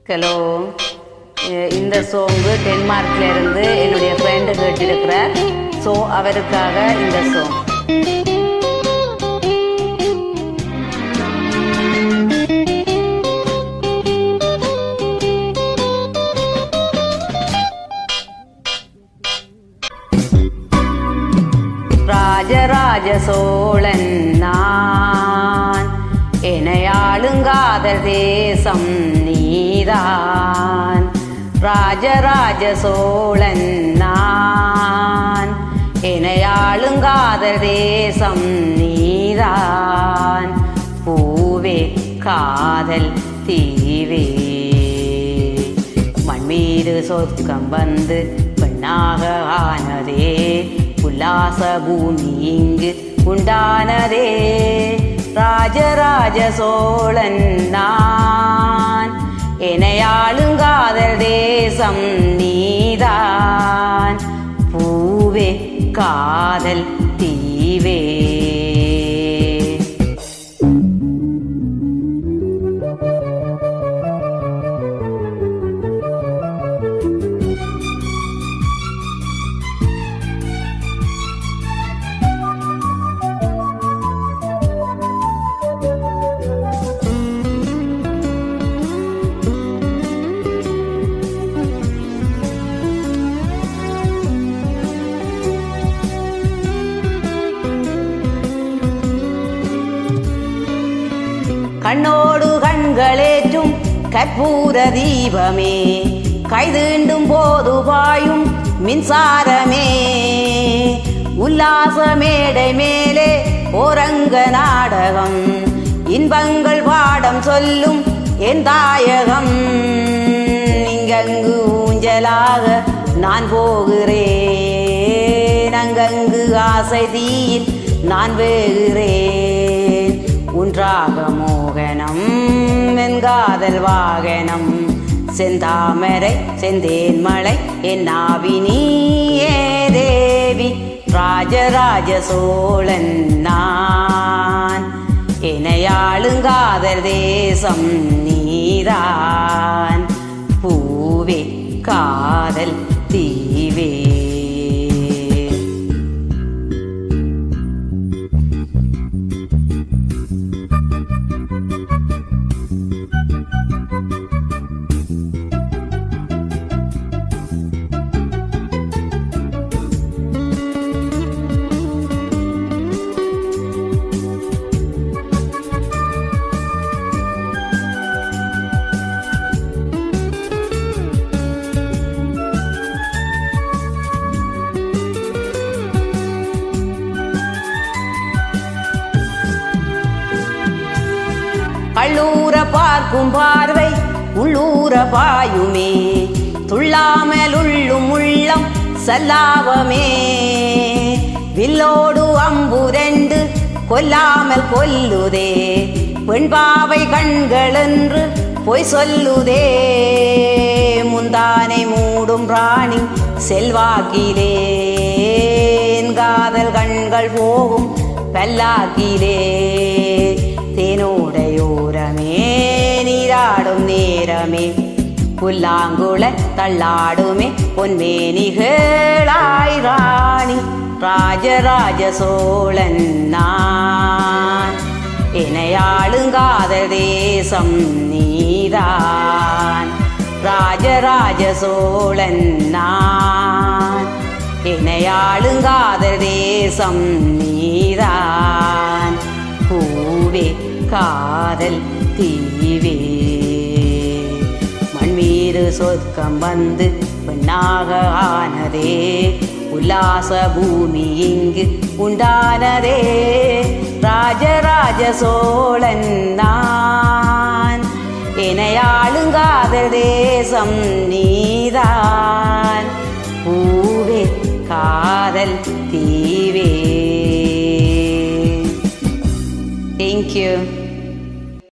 Hello இந்த சோங்கு டென்மார்க்ல இருந்து என்னுடைய ஃப்ரெண்டு கேட்டிருக்கிறார் ஸோ அவருக்காக இந்த சோங் ராஜராஜ சோழன் நான் எனையாளுங்காதல் தேசம் நீதான் ராஜராஜ சோழன் நான் எனையாளுங்காதல் தேசம் நீதான் பூவே காதல் தீவே மண்மீது சொர்க்கம் வந்து பெண்ணாக ஆனதே உல்லாச பூமி இங்கு உண்டானதே ராஜராஜ சோழன் நான் எனையாளுங்காதல் தேசம் நீதான் பூவே காதல் தீவே கண்ணோடு கண்களேற்றும் கற்பூர தீபமே கைதீண்டும் போது பாயும் மின்சாரமே உல்லாச மேடை மேலே ஓரங்க நாடகம் இன்பங்கள் பாடம் சொல்லும் என் தாயகம் இங்கங்கு ஊஞ்சலாக நான் போகிறேன் அங்கங்கு ஆசை தீயில் நான் வேகிறேன் உன்றாக மோகனம் வெண்காதல் வாகனம் செந்தாமரை செந்தேன் மலை என் நாவினியே தேவி ராஜராஜ சோழன் நான் எனையாளுங்காதல் தேசம் நீதான் பூவே காதல் தீவே கள்ளூர பார்க்கும் பார்வை உள்ளூர பாயுமே துள்ளாமல் உள்ளும் உள்ளம் சல்லாவமே வில்லோடு அம்புரெண்டு கொல்லாமல் கொல்லுதே பெண்பாவை கண்கள் என்று பொய் சொல்லுதே முந்தானை மூடும் ராணி செல்வாக்கிலே என் காதல் கண்கள் போகும் பல்லாக்கிலே தேனோடையோரமே நீராடும் நேரமே புல்லாங்குள தள்ளாடுமே பொன்மேனிகளாய் ராணி ராஜராஜ சோழன் நான் எனையாளுங்காதல் தேசம் நீதான் ராஜராஜ சோழன் நான் எனையாளுங்காதல் தேசம் நீதான் பூவே காதல் தீவே மண்மீது சொர்க்கம் வந்து பெண்ணாக ஆனதே உல்லாச பூமி இங்கு உண்டானதே ராஜராஜ சோழன் நான் எனையாளுங்காதல் தேசம் நீதான் பூவே காதல் தீவே Thank you.